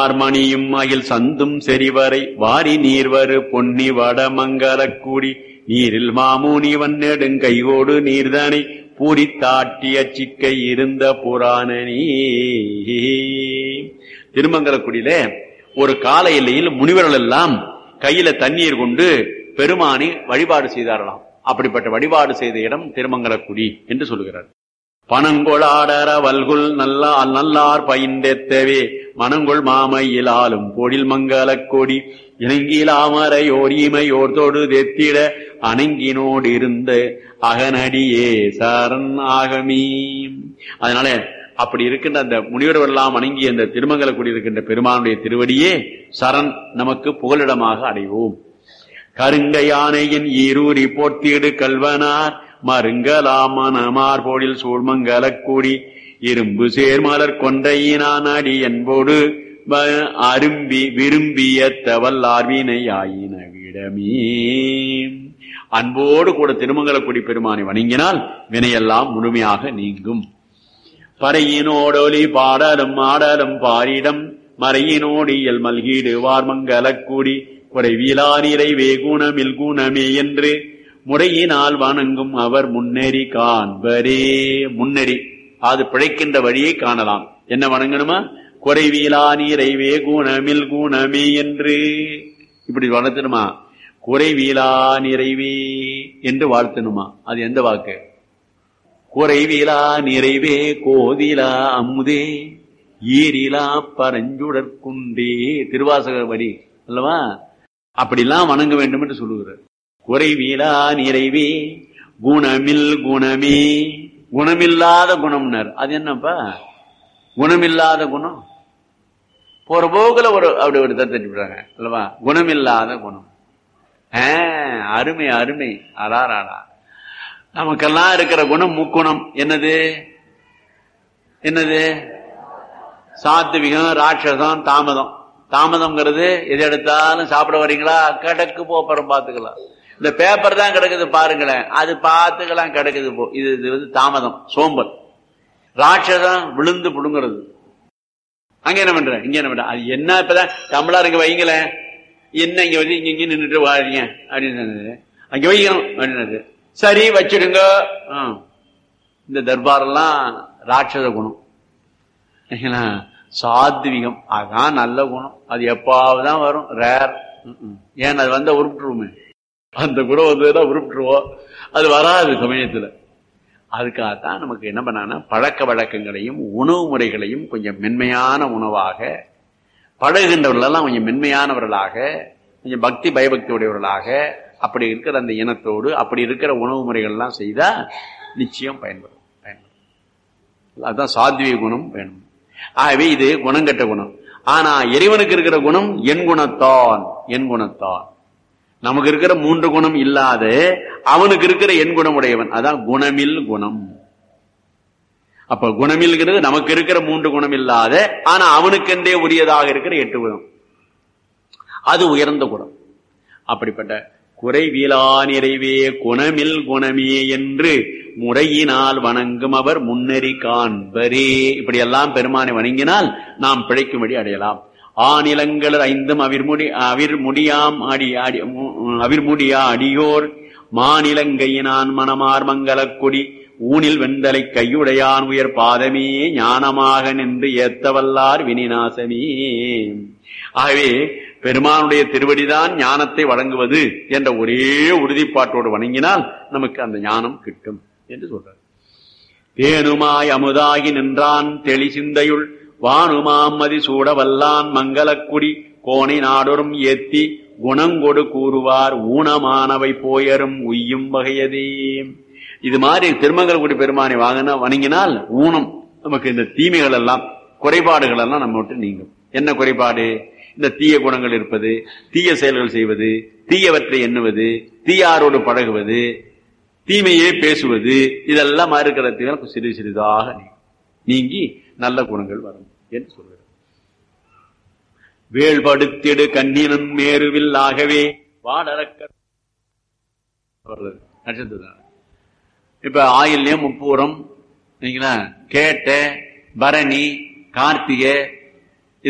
வார்மணியும் அகில் சந்தும் செறிவரை வாரி நீர்வரு பொன்னி வடமங்கலக் கூடி நீரில் மாமூனி வன்னெடுங் கைகோடு நீர்தனை பூரித்தாட்டிய சிக்கை இருந்த புராணனி திருமங்கலக்குடியில ஒரு கால எல்லையில் முனிவர்கள் எல்லாம் கையில தண்ணீர் கொண்டு பெருமானை வழிபாடு செய்தாரலாம் அப்படிப்பட்ட வழிபாடு செய்த இடம் திருமங்கலக்குடி என்று சொல்கிறார் பனங்கொளாடர வல்குல் நல்லா நல்லார் பயின்றெத்தவே மணங்கொள் மாமையில் ஆளும் பொழில் மங்கலக் கொடி இணங்கிலாமரை ஓர் ஈமையோர் தொடு தெத்திட அணங்கினோடு இருந்த அகனடியே சரண் ஆகமீ அதனால அப்படி இருக்கின்ற அந்த முனிவர்கள் எல்லாம் வணங்கி அந்த திருமங்கலக்குடி இருக்கின்ற பெருமானுடைய திருவடியே சரண் நமக்கு புகலிடமாக அடைவோம் கருங்க யானையின் ஈரூரி போர்த்தீடு கல்வனார் மருங்கலாம் மனமார் போடில் சூழ்மங்கலக் கூடி இரும்பு சேர்மலர் கொண்டையினான் அடி என்போடு வ- அரும்பி விரும்பிய தவல்லார்வினை ஆயின விடமே அன்போடு கூட திருமங்கலக்குடி பெருமானை வணங்கினால் வினையெல்லாம் முழுமையாக நீங்கும் பறையினோடொலி பாடலும் ஆடலும் பாரிடம் மறையினோடியல் மல்கீடு வார்மங்கலக்கூடி குறைவிலா நிறைவே குணமில் குணமே என்று முறையினால் வணங்கும் அவர் முன்னேறி காண்பரே முன்னேறி அது பிழைக்கின்ற வழியை காணலாம் என்ன வணங்கணுமா குறைவிலா நிறைவே குணமில் குணமே என்று இப்படி வளர்த்தணுமா குறைவிலா நிறைவே என்று வாழ்த்தணுமா அது எந்த வாக்கு குறைவிலா நிறைவே கோதிலா அமுதே ஈரிலா பரஞ்சுடற்குண்டே திருவாசக வரி அல்லவா அப்படிலாம் வணங்க வேண்டும் என்று சொல்லுகிறார் குறைவிலா நிறைவே குணமில் குணமே குணமில்லாத குணம்னர் அது என்னப்பா குணமில்லாத குணம் போற போக்குல ஒரு அப்படி ஒரு தட்டி விடுறாங்க அல்லவா குணமில்லாத குணம் ஆ, அருமை அருமை அடாராடா நமக்கெல்லாம் இருக்கிற குணம் முக்குணம் என்னது என்னது சாத்விகம் ராட்சசம் தாமதம் தாமதம்ங்கிறது எது எடுத்தாலும் சாப்பிட வரீங்களா கிடக்கு போப்பறம் பார்த்துக்கலாம் இந்த பேப்பர் தான் கிடக்குது பாருங்களேன் அது பார்த்துக்கலாம் கிடக்குது போ இது இது வந்து தாமதம் சோம்பல் ராட்சசம் விழுந்து புடுங்கிறது அங்க என்ன பண்ற இங்க என்ன பண்ற அது என்ன இப்பதான் தமிழா இங்க வைங்களேன் என்ன இங்க வந்து இங்க இங்க நின்றுட்டு வாழீங்க அப்படின்னு அங்க வைக்கணும் அப்படின்னது சரி வச்சிடுங்க ஆ. இந்த தர்பாரெல்லாம் ராட்சத குணம் சரிங்களா? சாத்விகம் அதான் நல்ல குணம் அது எப்பாவதுதான் வரும் ரேர் ஏன் அது வந்தா உருப்பிட்டுருவோமே அந்த குணம் வந்ததுதான் உருப்பிட்டுருவோம் அது வராது சமயத்துல அதுக்காகத்தான் நமக்கு என்ன பண்ணாங்கன்னா பழக்க வழக்கங்களையும் உணவு முறைகளையும் கொஞ்சம் மென்மையான உணவாக பழகுகின்றவர்கள் எல்லாம் கொஞ்சம் மென்மையானவர்களாக கொஞ்சம் பக்தி பயபக்தி உடையவர்களாக அப்படி இருக்கிற அந்த இனத்தோடு அப்படி இருக்கிற உணவு முறைகள் எல்லாம் செய்தா நிச்சயம் பயன்படும் பயன்படும் அதுதான் சாத்விக குணம் வேணும் ஆகவே இது குணங்கெட்ட குணம் ஆனா இறைவனுக்கு இருக்கிற குணம் என் குணத்தான் என் குணத்தான் நமக்கு இருக்கிற மூன்று குணம் இல்லாத அவனுக்கு இருக்கிற என் குணம் உடையவன் அதான் குணமில் குணம் அப்ப குணமில்கிறது நமக்கு இருக்கிற மூன்று குணம் இல்லாத ஆனா அவனுக்கென்றே உரியதாக இருக்கிற எட்டு குணம் அது உயர்ந்த குணம் அப்படிப்பட்ட குறைவிலா நிறைவே குணமில் குணமே என்று முறையினால் வணங்கும் அவர் முன்னறி காண்பரே இப்படி எல்லாம் பெருமானை வணங்கினால் நாம் பிழைக்கும்படி அடையலாம் ஆநிலங்களர் ஐந்தும் அவிர்முடி அவிர்முடியாம் அடி அடி மு- அவிர்முடியா அடியோர் மாநிலங்கையினான் மணமார் மங்கலக் கொடி ஊனில் வெந்தலை கையுடையான் உயர் பாதமே ஞானமாக நின்று ஏத்தவல்லார் வினிநாசமே ஆகவே பெருமானுடைய திருவடிதான் ஞானத்தை வழங்குவது என்ற ஒரே உறுதிப்பாட்டோடு வணங்கினால் நமக்கு அந்த ஞானம் கிட்டும் என்று சொல்றார் தேனுமாய் அமுதாகி நின்றான் தெளி சிந்தையுள் வானுமாம் மதி சூட வல்லான் மங்களக்குடி கோணை நாடொரும் ஏத்தி குணங்கொடு கூறுவார் ஊனமானவை போயரும் உய்யும் வகையதே இது மாதிரி திருமங்கலக்குடி பெருமானை வாங்கினா வணங்கினால் ஊனம் நமக்கு இந்த தீமைகள் எல்லாம் குறைபாடுகள் எல்லாம் நம்ம விட்டு நீங்கும் என்ன குறைபாடு இந்த தீய குணங்கள் இருப்பது தீய செயல்கள் செய்வது தீயவற்றை எண்ணுவது தீயாரோடு பழகுவது தீமையே பேசுவது இதெல்லாம் இருக்கிற தீவிரம் சிறு சிறிதாக நீங்கும். நீங்கி நல்ல குணங்கள் வரும் என்று சொல்கிறார் வேள்படுத்திடு கண்ணினன் மேருவில் ஆகவே வாடறக்க நட்சத்திரம் இப்ப ஆயில்யம் முப்பூரம் சரிங்களா கேட்ட பரணி கார்த்திகை